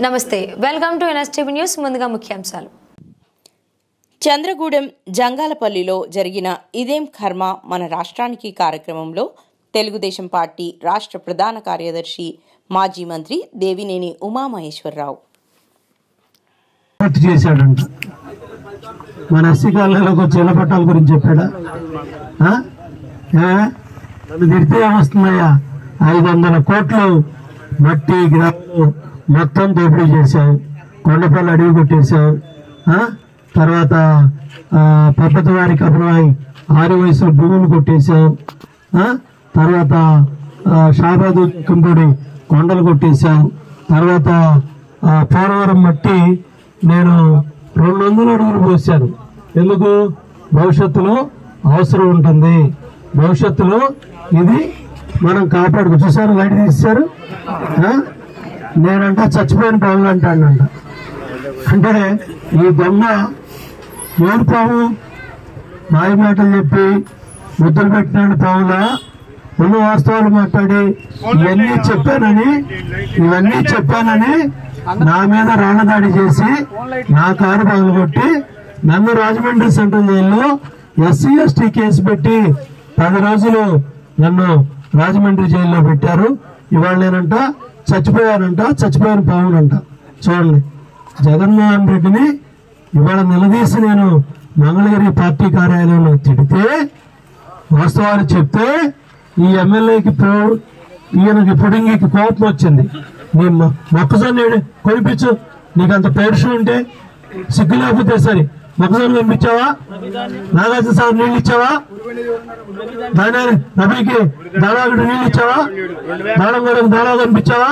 నమస్తే welcome to NSTV news ముందుగా ముఖ్యాంశాలు చంద్రగూడెం జంగాలపల్లిలో జరిగిన ఇదేం కర్మ మన రాష్ట్రానికి కార్యక్రమంలో తెలుగుదేశం పార్టీ రాష్ట్ర ప్రధాన కార్యదర్శి మాజీ మంత్రి దేవినేని ఉమామహేశ్వరరావు పూర్తి చేశాడంట మన ఎస్సీ కాలనీలోకి వచ్చి ఇళ్ల పట్టాల గురించి చెప్పాడా ఆ? ఏ? నన్ను తిడితే ఏమొస్తుందయ్యా ఐదు వందల కోట్లు మట్టి గ్రామాలు మొత్తం దోపిడీ చేశావు కొండపల్లి అడవి కొట్టేశావు ఆ? తర్వాత ఆ, పద్ధతి వారికి అభినవాయి ఆరు వయసులో భూములు కొట్టేశావు ఆ? తర్వాత ఆ, షాబాదు కంపొడి కొండలు కొట్టేశావు తర్వాత ఆ, పోలవరం మట్టి నేను రెండు వందల అడుగులు పోసాను ఎందుకు భవిష్యత్తులో అవసరం ఉంటుంది భవిష్యత్తులో ఇది మనం కాపాడుకు చూసారు లైట్ తీశారు ఆ? నేనంట చచ్చిపోయిన పాములు అంటాడంట అంటే ఈ దొంగ ఎవరు పాము మాయ మాటలు చెప్పి ముద్దులు పెట్టినాడు పాములా ఉన్న వాస్తవాలు మాట్లాడి ఇవన్నీ చెప్పానని ఇవన్నీ చెప్పానని నా మీద రాళ్ళదాడి చేసి నా కారు పగలగొట్టి నన్ను రాజమండ్రి సెంట్రల్ జైల్లో ఎస్సీ ఎస్టీ కేసు పెట్టి పది రోజులు నన్ను రాజమండ్రి జైల్లో పెట్టారు ఇవాళ నేనంట చచ్చిపోయానంట చచ్చిపోయిన పావునంట చూడండి జగన్మోహన్ రెడ్డిని ఇవాళ నిలదీసి నేను మంగళగిరి పార్టీ కార్యాలయంలో తిడితే వాస్తవాలు చెప్తే ఈ ఎమ్మెల్యేకి ప్రౌ- ఈయనకి పుడింగికి కోపం వచ్చింది నీ మొ- మొక్కజొన్న ఏడు కొనిపించు నీకు అంత పౌరుషం ఉంటే సిగ్గు లేకపోతే సరే మొక్కజొన్న కనిపించావా నాగార్జున సార్ నీళ్ళు ఇచ్చావా దాని రబీకి దాడాగడు నీళ్ళు ఇచ్చావా దాడం కూడా దాడా కనిపించావా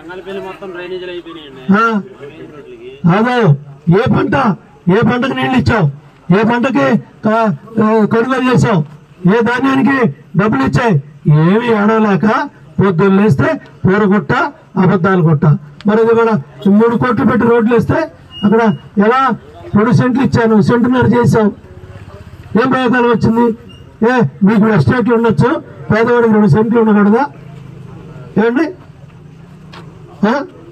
ఆ. ఆదాయం ఏ పంట ఏ పంటకు నీళ్ళు ఇచ్చావు ఏ పంటకి క- ఆ, కొనుగోలు చేసావు ఏ ధాన్యానికి డబ్బులు ఇచ్చాయి ఏమి ఏడవలేక పొద్దున్న లేస్తే పూరగుట్ట అబద్ధాలు గుట్ట మరి ఇది కూడా మూడు కోట్లు పెట్టి రోడ్లు వేస్తే అక్కడ ఎలా రెండు సెంట్లు ఇచ్చాను సెంటున్నర చేసావు ఏం ప్రయోజనం వచ్చింది ఏ మీకు ఎస్టేట్లు ఉండొచ్చు పేదవాడికి రెండు సెంట్లు ఉండకూడదా ఏమండి ఆ?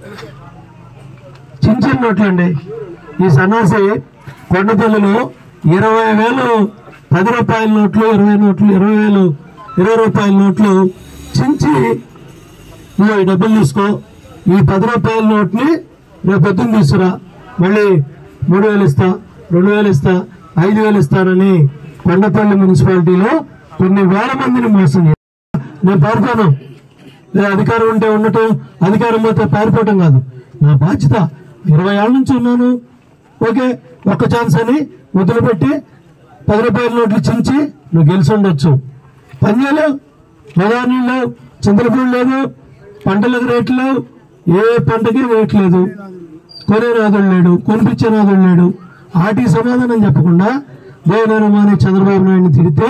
చిన్న చిన్న నోట్లండి ఈ సన్నాసి కొండపల్లిలో ఇరవై వేలు పది రూపాయల నోట్లు ఇరవై నోట్లు ఇరవై వేలు ఇరవై రూపాయల నోట్లు చించి ఇదిగో ఈ డబ్బులు తీసుకో ఈ పది రూపాయల నోట్ని రేపు పొద్దున్న తీసుకురా మళ్ళీ మూడు వేలు ఇస్తా రెండు వేలు ఇస్తా ఐదు వేలు ఇస్తానని కొండపల్లి మున్సిపాలిటీలో కొన్ని వేల మందిని మోసం చేశారు. నేను పారిపోను లేదా అధికారం ఉంటే ఉండటం అధికారం పోతే పారిపోవటం కాదు నా బాధ్యత ఇరవై ఏళ్ళ నుంచి ఉన్నాను ఓకే ఒక్క ఛాన్స్ అని ముద్దులు పెట్టి పది రూపాయల నోట్లు చించి నువ్వు గెలిచి ఉండొచ్చు పని చేయలేవు గోదావరి లేవు చింతలపూడి లేదు పంటలకు రేట్లు లేవు ఏ పంటకి రేట్ లేదు కొనే నాదుడు లేడు కొనిపించే నాదుడు లేడు ఆటికి సమాధానం చెప్పకుండా దేవనేరు మాని చంద్రబాబు నాయుడిని తిడితే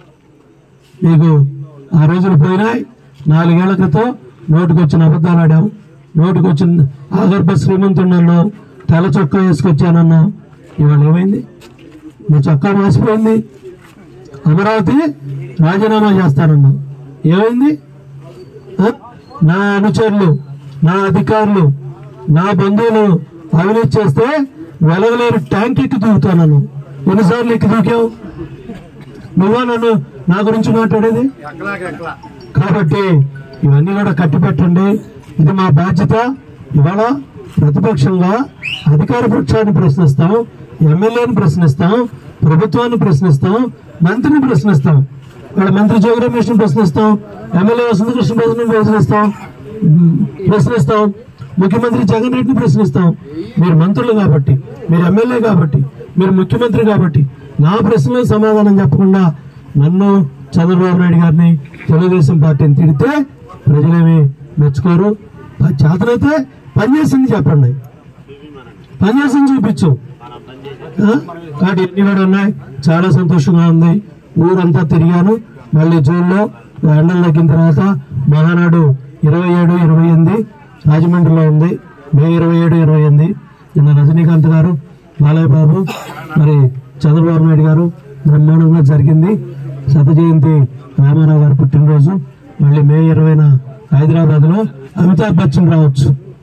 మీకు ఆ రోజులు పోయినాయి నాలుగేళ్ల క్రితం నోటికి వచ్చిన అబద్ధాలు ఆడావు నోటికి వచ్చిన ఆగర్భ శ్రీమంతుడన్నావు తెల్ల చొక్కా వేసుకొచ్చానన్నావు ఇవాళ ఏమైంది నీ చొక్కా మాసిపోయింది అమరావతి రాజీనామా చేస్తానన్నావు ఏమైంది ఆ? నా అనుచరులు నా అధికారులు నా బంధువులు అవినీతి చేస్తే వెలగలేరు ట్యాంక్ ఎక్కి దూకుతానన్నావు ఎన్నిసార్లు ఎక్కి దూకావు నువ్వా నన్ను నా గురించి మాట్లాడేది కాబట్టి ఇవన్నీ కూడా కట్టిపెట్టండి ఇది మా బాధ్యత ఇవాళ ప్రతిపక్షంగా అధికార పక్షాన్ని ప్రశ్నిస్తాం ఎమ్మెల్యేని ప్రశ్నిస్తాం ప్రభుత్వాన్ని ప్రశ్నిస్తాం మంత్రిని ప్రశ్నిస్తాం ఇక్కడ మంత్రి జోగి రమేష్ని ప్రశ్నిస్తాం ఎమ్మెల్యే వసంత కృష్ణ ప్రశ్న ప్రశ్నిస్తాం ఉమ్, ప్రశ్నిస్తాం ముఖ్యమంత్రి జగన్ రెడ్డిని ప్రశ్నిస్తాం మీరు మంత్రులు కాబట్టి మీరు ఎమ్మెల్యే కాబట్టి మీరు ముఖ్యమంత్రి కాబట్టి నా ప్రశ్నలకు సమాధానం చెప్పకుండా నన్ను చంద్రబాబు నాయుడు గారిని తెలుగుదేశం పార్టీని తిడితే ప్రజలేమి మెచ్చుకోరు ప- చేతనైతే పనిచేసింది చెప్పండి పనిచేసింది చూపించు ఆ? కాబట్టి ఇన్ని కూడా ఉన్నాయి చాలా సంతోషంగా ఉంది ఊరంతా తిరిగాను మళ్ళీ జూన్లో ఎండలు తగ్గిన తర్వాత మహానాడు ఇరవై ఏడు ఇరవై ఎనిమిది రాజమండ్రిలో ఉంది మే ఇరవై ఏడు ఇరవై ఎనిమిది నిన్న రజనీకాంత్ గారు బాలయ్య బాబు మరి చంద్రబాబు నాయుడు గారు బ్రహ్మాండంగా జరిగింది శత జయంతి రామారావు గారి పుట్టినరోజు మళ్ళీ మే ఇరవైన హైదరాబాద్ లో అమితాబ్ బచ్చన్ రావచ్చు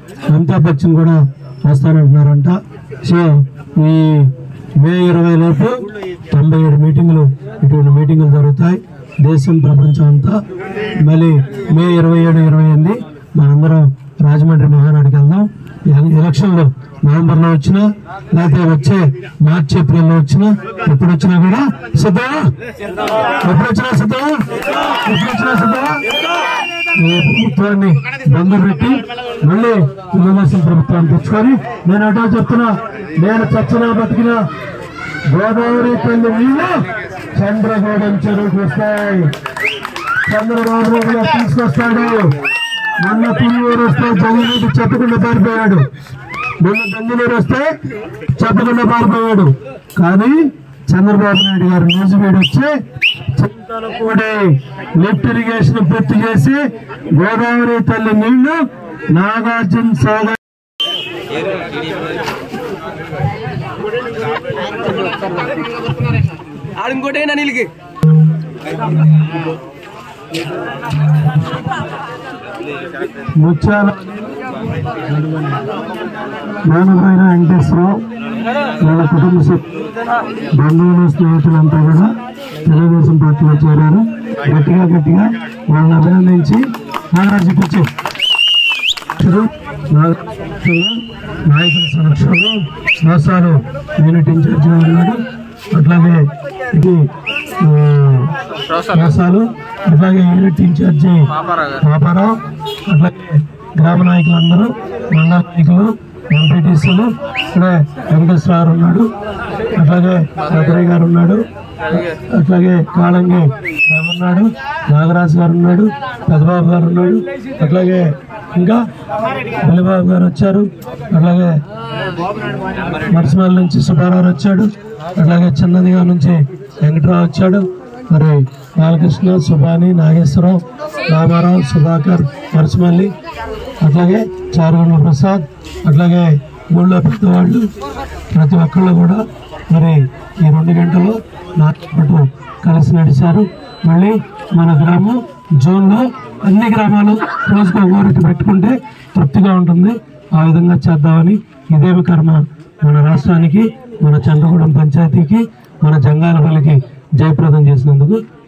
అమితాబ్ బచ్చన్ కూడా వస్తానంటున్నారంట సో ఈ మే ఇరవై లోపు తొంభై ఏడు మీటింగులు ఇటువంటి మీటింగులు జరుగుతాయి దేశం ప్రపంచం అంతా మళ్ళీ మే ఇరవై ఏడు ఇరవై ఎనిమిది మనందరం రాజమండ్రి మహానాడుకి వెళ్దాం ఎల- ఎలక్షన్లు నవంబర్లో వచ్చినా లేకపోతే వచ్చే మార్చి ఏప్రిల్లో వచ్చినా ఎప్పుడు వచ్చినా కూడా సిద్ధమా ఎప్పుడు వచ్చినా సిద్ధమా ఎప్పుడు వచ్చినా సిద్ధమా ఈ ప్రభుత్వాన్ని బంధు పెట్టి మళ్ళీ తెలుగుదేశం ప్రభుత్వాన్ని తెచ్చుకొని నేను అటో చెప్తున్నా నేను చచ్చినా బతికినా గోదావరి తల్లి నీళ్ళు చంద్రగౌడం చెరువుకు వస్తాయి చంద్రబాబు నాయుడు గారు తీసుకొస్తాడు మొన్న పుల్లూరు వస్తే జగన్రెడ్డి చెప్పకుండా పారిపోయాడు మొన్న బెంగళూరు వస్తే చెప్పకుండా పారిపోయాడు కానీ చంద్రబాబు నాయుడు గారు న్యూస్ మీడియా వచ్చి చింతలపూడి లిఫ్ట్ ఇరిగేషన్ పూర్తి చేసి గోదావరి తల్లి నీళ్లు నాగార్జున సాగర్ ఆడు ఇంకోటి నా నీళ్ళకి ముత్యాల నానబోయిన వెంకటేశ్వరరావు వాళ్ళ కుటుంబ సభ్యులు బంధువులు స్నేహితులంతా కూడా తెలుగుదేశం పార్టీలో చేరారు గట్టిగా గట్టిగా వాళ్ళని అభినందించి నాగరాజు కూర్చో నాయకుల సమక్షంలో శ్వాసాలు యూనిట్ ఇన్ఛార్జిగా ఉన్నాడు అట్లాగే ఇది ఆ, శ్వాసాలు అట్లాగే యూనిట్ ఇన్ఛార్జి పాపారావు అట్లాగే గ్రామ నాయకులందరూ మండల నాయకులు ఎంపీటీసీలు ఇక్కడే వెంకటేశ్వరరావు ఉన్నాడు అట్లాగే భద్రయ్య గారు ఉన్నాడు అట్లాగే కాళంగి రామ్ ఉన్నాడు నాగరాజు గారు ఉన్నాడు పెద్దబాబు గారు ఉన్నాడు అట్లాగే ఇంకా బలిబాబు గారు వచ్చారు అట్లాగే మరసమల్ నుంచి సుబ్బారావు వచ్చాడు అట్లాగే చిన్నదిగా నుంచి వెంకటరావు వచ్చాడు మరి బాలకృష్ణ సుభాని నాగేశ్వరరావు రామారావు సుధాకర్ మరసమల్లి అట్లాగే చారుగొండ ప్రసాద్ అట్లాగే ఊళ్ళో పెద్దవాళ్ళు ప్రతి ఒక్కళ్ళు కూడా మరి ఈ రెండు గంటలు నాతో పాటు కలిసి నడిచారు మళ్ళీ మన గ్రామం జూన్లో అన్ని గ్రామాలు రోజుకో ఊరికి పెట్టుకుంటే తృప్తిగా ఉంటుంది ఆ విధంగా చేద్దామని ఇదేమి కర్మ మన రాష్ట్రానికి మన చంద్రగూడెం పంచాయతీకి మన జంగాలపల్లికి జయప్రదం చేసినందుకు